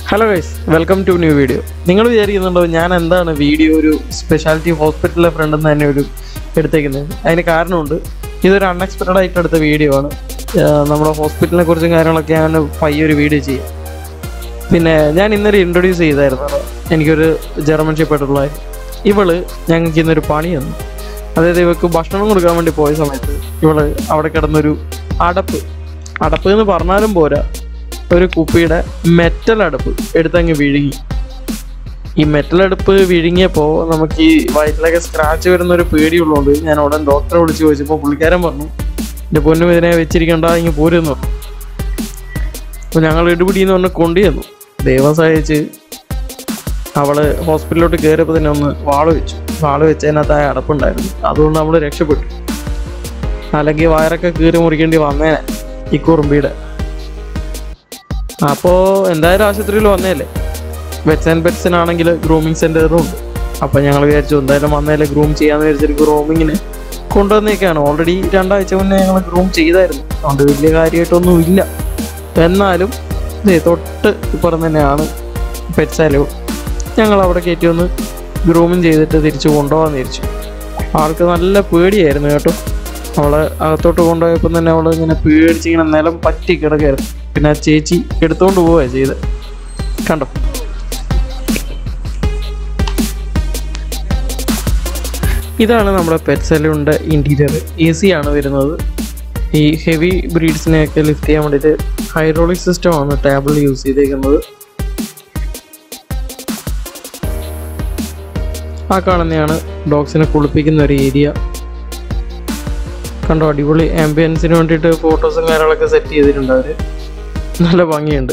hello guys welcome to new video നിങ്ങൾ വിചാരിക്കുന്നുണ്ടോ ഞാൻ എന്താണ് വീഡിയോ ഒരു സ്പെഷ്യാലിറ്റി ഹോസ്പിറ്റലിലെ ഫ്രണ്ട് എന്ന് തന്നെ ഒരു എടുത്തേക്കുന്നത് അതിന് കാരണമുണ്ട് ഇതൊരു അൺഎക്സ്പെക്റ്റഡ് ആയിട്ട് എടുത്ത വീഡിയോ ആണ് ആഹ് നമ്മുടെ ഹോസ്പിറ്റലിനെ കുറിച്ചും കാര്യങ്ങളൊക്കെ ഞാൻ പയ്യെ ഒരു വീഡിയോ ചെയ്യാം പിന്നെ ഞാൻ ഇന്നലെ ഇൻട്രൊഡ്യൂസ് ചെയ്തായിരുന്നു എനിക്കൊരു ജർമ്മൻ ഷിപ്പായിട്ടുള്ള ഇവള് ഞങ്ങൾക്ക് ഇന്നൊരു പണി തന്നു അതായത് ഇവക്ക് ഭക്ഷണം കൊടുക്കാൻ വേണ്ടി പോയ സമയത്ത് ഇവള് അവിടെ കിടന്നൊരു അടപ്പ് അടപ്പ് എന്ന് പറഞ്ഞാലും പോരാ ഒരു കുപ്പിയുടെ മെറ്റൽ അടുപ്പ് എടുത്തങ്ങ് വിഴുങ്ങി ഈ മെറ്റൽ അടുപ്പ് വിഴുങ്ങിയപ്പോൾ നമുക്ക് ഈ വയറ്റിലൊക്കെ സ്ക്രാച്ച് വരുന്ന ഒരു പേടിയുള്ളതുകൊണ്ട് ഞാൻ ഉടൻ ഡോക്ടറെ വിളിച്ച് ചോദിച്ചപ്പോൾ പുള്ളിക്കാരൻ പറഞ്ഞു എൻ്റെ പൊന്നും ഇതിനെ വെച്ചിരിക്കണ്ട ഇങ്ങ് പോരെന്ന് പറഞ്ഞു അപ്പോൾ ഞങ്ങൾ ഇടുപിടിന്ന് പറഞ്ഞ് കൊണ്ടുചെന്നു ദൈവം സഹായിച്ച് അവള് ഹോസ്പിറ്റലിലോട്ട് കയറിയപ്പോൾ തന്നെ ഒന്ന് വാള് വെച്ചു വാള് വെച്ചതിനകത്ത് ആ അടപ്പുണ്ടായിരുന്നു അതുകൊണ്ട് നമ്മൾ രക്ഷപ്പെട്ടു അല്ലെങ്കിൽ വയറൊക്കെ കീറി മുറിക്കേണ്ടി വന്നേനെ ഈ കുറുമ്പിയുടെ അപ്പോൾ എന്തായാലും ആശുപത്രിയിൽ വന്നേലേ വെറ്റ്സ് ആൻഡ് പെറ്റ്സിനാണെങ്കിൽ ഗ്രൂമിങ് സെൻറ്ററും ഉണ്ട് അപ്പോൾ ഞങ്ങൾ വിചാരിച്ചു എന്തായാലും വന്നേലെ ഗ്രൂം ചെയ്യാന്ന് വിചാരിച്ചിട്ട് ഗ്രൂമിങ്ങിന് കൊണ്ടുവന്നേക്കാണ് ഓൾറെഡി രണ്ടാഴ്ച മുന്നേ ഞങ്ങൾ ഗ്രൂം ചെയ്തായിരുന്നു അതുകൊണ്ട് വലിയ കാര്യമായിട്ടൊന്നും ഇല്ല എന്നാലും ദേ തൊട്ട് ഇപ്പുറം തന്നെയാണ് പെറ്റ്സാലോ ഞങ്ങൾ അവിടെ കയറ്റി ഒന്ന് ഗ്രൂമിങ് ചെയ്തിട്ട് തിരിച്ചു കൊണ്ടുപോകാൻ തിരിച്ചു ആൾക്ക് നല്ല പേടിയായിരുന്നു കേട്ടോ അവളെ അകത്തോട്ട് കൊണ്ടുപോയപ്പോൾ തന്നെ അവള് ഇങ്ങനെ പേടിച്ച് ഇങ്ങനെ നിലം പറ്റി കിടക്കായിരുന്നു പിന്നെ ആ ചേച്ചി എടുത്തോണ്ട് പോവുക ചെയ്ത് കണ്ടോ ഇതാണ് നമ്മുടെ പെറ്റ് സലൂണിൻ്റെ ഇൻറ്റീരിയർ എ സി ആണ് വരുന്നത് ഈ ഹെവി ബ്രീഡ്സിനെയൊക്കെ ലിഫ്റ്റ് ചെയ്യാൻ വേണ്ടിയിട്ട് ഹൈഡ്രോളിക് സിസ്റ്റമാണ് ടേബിൾ യൂസ് ചെയ്തേക്കുന്നത് ആ കാണുന്നതാണ് ഡോഗ്സിനെ കുളിപ്പിക്കുന്ന ഒരു ഏരിയ കണ്ടോ അടിപൊളി ആംബിയൻസിന് വേണ്ടിയിട്ട് ഫോട്ടോസും കാര്യങ്ങളൊക്കെ സെറ്റ് ചെയ്തിട്ടുണ്ട് അവർ നല്ല ഭംഗിയുണ്ട്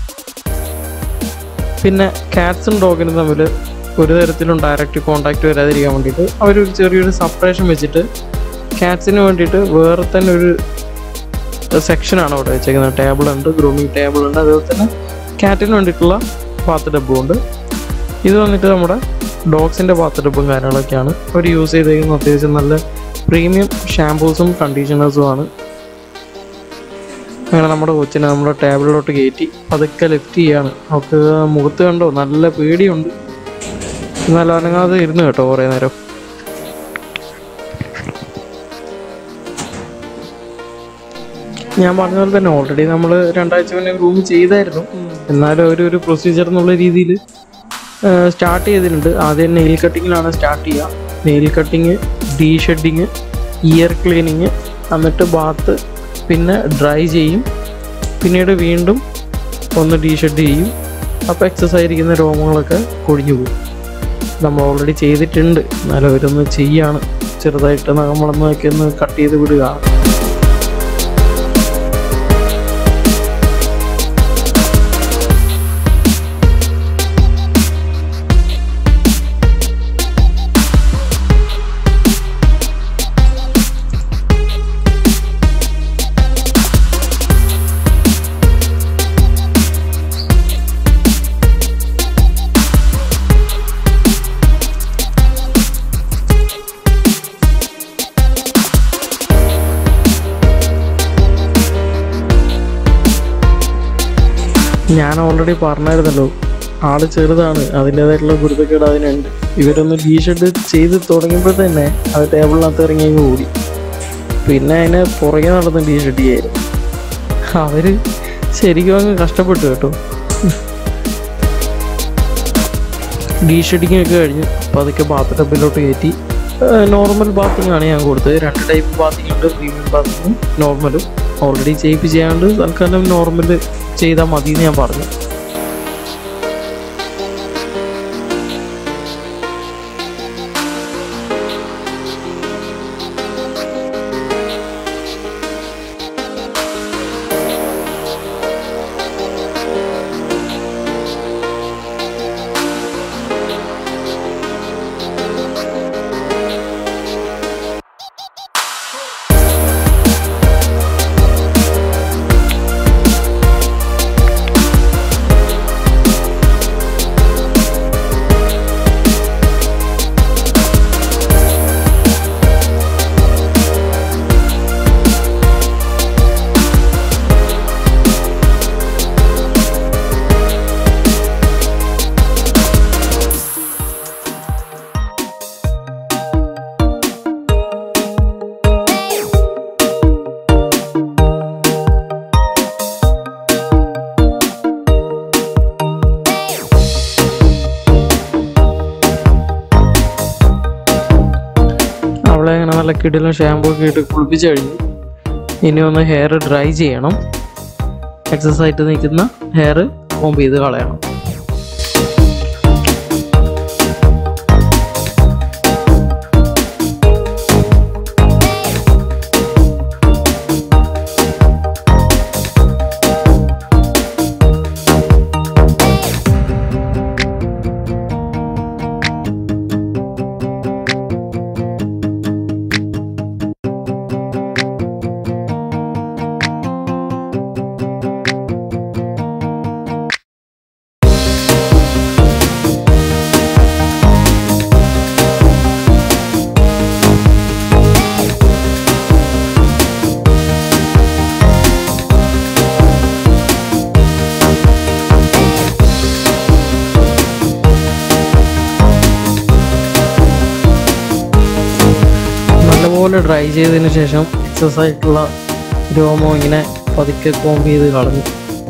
പിന്നെ കാറ്റ്സും ഡോഗിനും തമ്മിൽ ഒരു തരത്തിലും ഡയറക്റ്റ് കോണ്ടാക്ട് വരാതിരിക്കാൻ വേണ്ടിയിട്ട് അവരൊരു ചെറിയൊരു സപ്പറേഷൻ വെച്ചിട്ട് കാറ്റ്സിന് വേണ്ടിയിട്ട് വേറെ തന്നെ ഒരു സെക്ഷനാണ് അവിടെ വെച്ചേക്കുന്നത് ടേബിൾ ഉണ്ട് ഗ്രൂമിങ് ടേബിൾ ഉണ്ട് അതുപോലെ തന്നെ കാറ്റിന് വേണ്ടിയിട്ടുള്ള ബാത്ത് ഡബ്ബും ഉണ്ട് ഇത് വന്നിട്ട് നമ്മുടെ ഡോഗ്സിൻ്റെ ബാത്ത് ഡബ്ബും കാര്യങ്ങളൊക്കെയാണ് അവർ യൂസ് ചെയ്തേക്കുന്നത് അത്യാവശ്യം നല്ല പ്രീമിയം ഷാംപൂസും കണ്ടീഷണേഴ്സും ആണ് അങ്ങനെ നമ്മുടെ കൊച്ചിനെ നമ്മുടെ ടേബിളിലോട്ട് കയറ്റി പതുക്കെ ലിഫ്റ്റ് ചെയ്യാണ് അവൾക്ക് മുഖത്ത് കണ്ടോ നല്ല പേടിയുണ്ട് എന്നാലും അനങ്ങാതെ ഇരുന്നു കേട്ടോ കുറേ നേരം ഞാൻ പറഞ്ഞ പോലെ തന്നെ ഓൾറെഡി നമ്മൾ രണ്ടാഴ്ച മുന്നേ റൂം ചെയ്തായിരുന്നു എന്നാലും ഒരു ഒരു പ്രൊസീജിയർ എന്നുള്ള രീതിയിൽ സ്റ്റാർട്ട് ചെയ്തിട്ടുണ്ട് ആദ്യം നെയിൽ കട്ടിങ്ങിലാണ് സ്റ്റാർട്ട് ചെയ്യുക nail cutting de shedding ear cleaning എന്നിട്ട് ബാത്ത് പിന്നെ ഡ്രൈ ചെയ്യും പിന്നീട് വീണ്ടും ഒന്ന് ഡീ ഷെഡ് ചെയ്യും അപ്പോൾ എക്സസ് ആയിരിക്കുന്ന രോമങ്ങളൊക്കെ കൊഴിഞ്ഞു പോകും നമ്മൾ ഓൾറെഡി ചെയ്തിട്ടുണ്ട് എന്നാലും അവരൊന്ന് ചെയ്യാണ് ചെറുതായിട്ട് നമ്മളൊന്നൊക്കെ ഒന്ന് കട്ട് ചെയ്ത് വിടുക ഞാൻ ഓൾറെഡി പറഞ്ഞായിരുന്നല്ലോ ആള് ചെറുതാണ് അതിൻ്റെതായിട്ടുള്ള ഗുരുതക്കേട് അതിനുണ്ട് ഇവരൊന്ന് ടീ ഷർട്ട് ചെയ്ത് തുടങ്ങിയപ്പോൾ തന്നെ അത് ടേബിളിനകത്ത് ഇറങ്ങി അങ്ങ് ഓടി പിന്നെ അതിനെ പുറകെ നടന്ന് ടീ ഷർട്ട് ചെയ്യായിരുന്നു അവര് ശരിക്കും അങ്ങ് കഷ്ടപ്പെട്ടു കേട്ടോ ഡീ ഷെഡിങ് ഒക്കെ കഴിഞ്ഞ് പതുക്കെ ബാത്ത് ടബിലോട്ട് കയറ്റി നോർമൽ ബാത്തിങ് ആണ് ഞാൻ കൊടുത്തത് രണ്ട് ടൈപ്പ് ബാത്തിങ് ഉണ്ട് പ്രീമിയം ബാത്തിങ്ങും നോർമലും ഓൾറെഡി ചെയ്യിപ്പ് ചെയ്യാണ്ട് തൽക്കാലം നോർമൽ ചെയ്താൽ മതി എന്ന് ഞാൻ പറഞ്ഞു നല്ല കിടിലും ഷാമ്പൂ ഒക്കെ ഇട്ട് കുളിപ്പിച്ച് കഴിഞ്ഞു ഇനി ഒന്ന് ഹെയർ ഡ്രൈ ചെയ്യണം എക്സസ് ആയിട്ട് നിൽക്കുന്ന ഹെയർ കോമ്പ് ചെയ്ത് കളയണം നല്ലപോലെ ഡ്രൈ ചെയ്തതിന് ശേഷം എക്സസ് ആയിട്ടുള്ള രോമം ഇങ്ങനെ പതുക്കെ കോമ്പ് ചെയ്ത് കളഞ്ഞു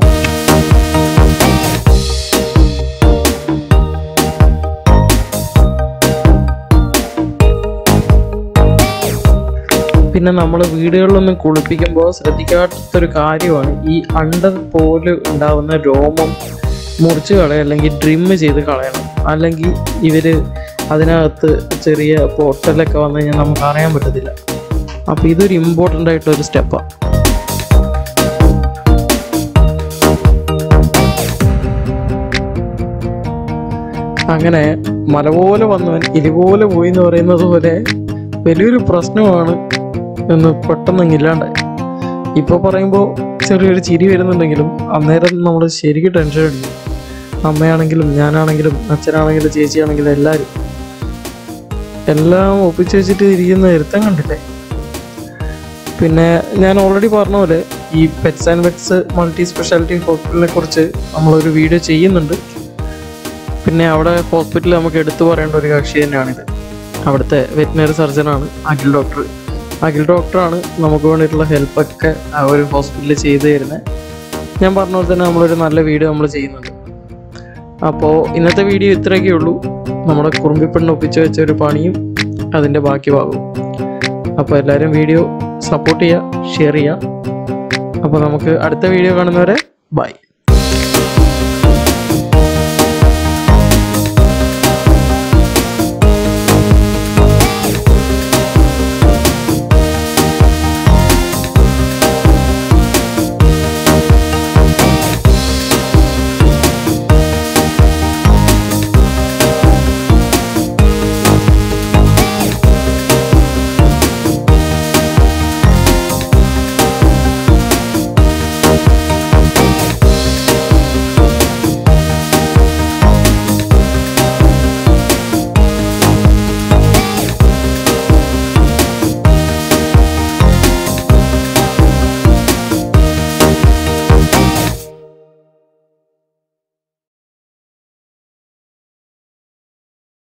പിന്നെ നമ്മൾ വീടുകളിലൊന്നും കുളിപ്പിക്കുമ്പോൾ ശ്രദ്ധിക്കാത്തൊരു കാര്യമാണ് ഈ അണ്ടർ പോലെ ഉണ്ടാവുന്ന രോമം മുറിച്ച് കളയുക അല്ലെങ്കിൽ ട്രിം ചെയ്ത് കളയണം അല്ലെങ്കിൽ ഇവര് അതിനകത്ത് ചെറിയ പൊട്ടലൊക്കെ വന്നു കഴിഞ്ഞാൽ നമുക്ക് അറിയാൻ പറ്റത്തില്ല അപ്പോൾ ഇതൊരു ഇമ്പോർട്ടൻ്റ് ആയിട്ടൊരു സ്റ്റെപ്പാണ് അങ്ങനെ മല പോലെ വന്നവൻ ഇതുപോലെ പോയി എന്ന് പറയുന്നത് പോലെ വലിയൊരു പ്രശ്നമാണ് എന്ന് പെട്ടെന്ന് ഇല്ലാണ്ടായി ഇപ്പൊ പറയുമ്പോൾ ചെറിയൊരു ചിരി വരുന്നുണ്ടെങ്കിലും അന്നേരം നമ്മൾ ശരിക്കും ടെൻഷൻ അടിക്കും അമ്മയാണെങ്കിലും ഞാനാണെങ്കിലും അച്ഛനാണെങ്കിലും ചേച്ചിയാണെങ്കിലും എല്ലാവരും എല്ലാം ഒപ്പിച്ച് വെച്ചിട്ട് ഇരിക്കുന്ന ഇരുത്തം കണ്ടില്ലേ പിന്നെ ഞാൻ ഓൾറെഡി പറഞ്ഞ പോലെ ഈ pets and vets multi speciality ഹോസ്പിറ്റലിനെ കുറിച്ച് നമ്മളൊരു വീഡിയോ ചെയ്യുന്നുണ്ട് പിന്നെ അവിടെ ഹോസ്പിറ്റലിൽ നമുക്ക് എടുത്തു പറയേണ്ട ഒരു കക്ഷി തന്നെയാണിത് അവിടുത്തെ വെറ്റിനറി സർജനാണ് അഖിൽ ഡോക്ടർ അഖിൽ ഡോക്ടറാണ് നമുക്ക് വേണ്ടിയിട്ടുള്ള ഹെൽപ്പൊക്കെ ആ ഒരു ഹോസ്പിറ്റലിൽ ചെയ്തു തരുന്നത് ഞാൻ പറഞ്ഞ പോലെ തന്നെ നമ്മളൊരു നല്ല വീഡിയോ നമ്മൾ ചെയ്യുന്നുണ്ട് അപ്പോൾ ഇന്നത്തെ വീഡിയോ ഇത്രയൊക്കെ ഉള്ളൂ നമ്മുടെ കുറുമ്പിപ്പെണ്ണ് ഒപ്പിച്ച് വെച്ച ഒരു പണിയും അതിൻ്റെ ബാക്കി ഭാഗവും അപ്പോൾ എല്ലാവരും വീഡിയോ സപ്പോർട്ട് ചെയ്യുക ഷെയർ ചെയ്യുക അപ്പോൾ നമുക്ക് അടുത്ത വീഡിയോ കാണുന്നവരെ ബൈ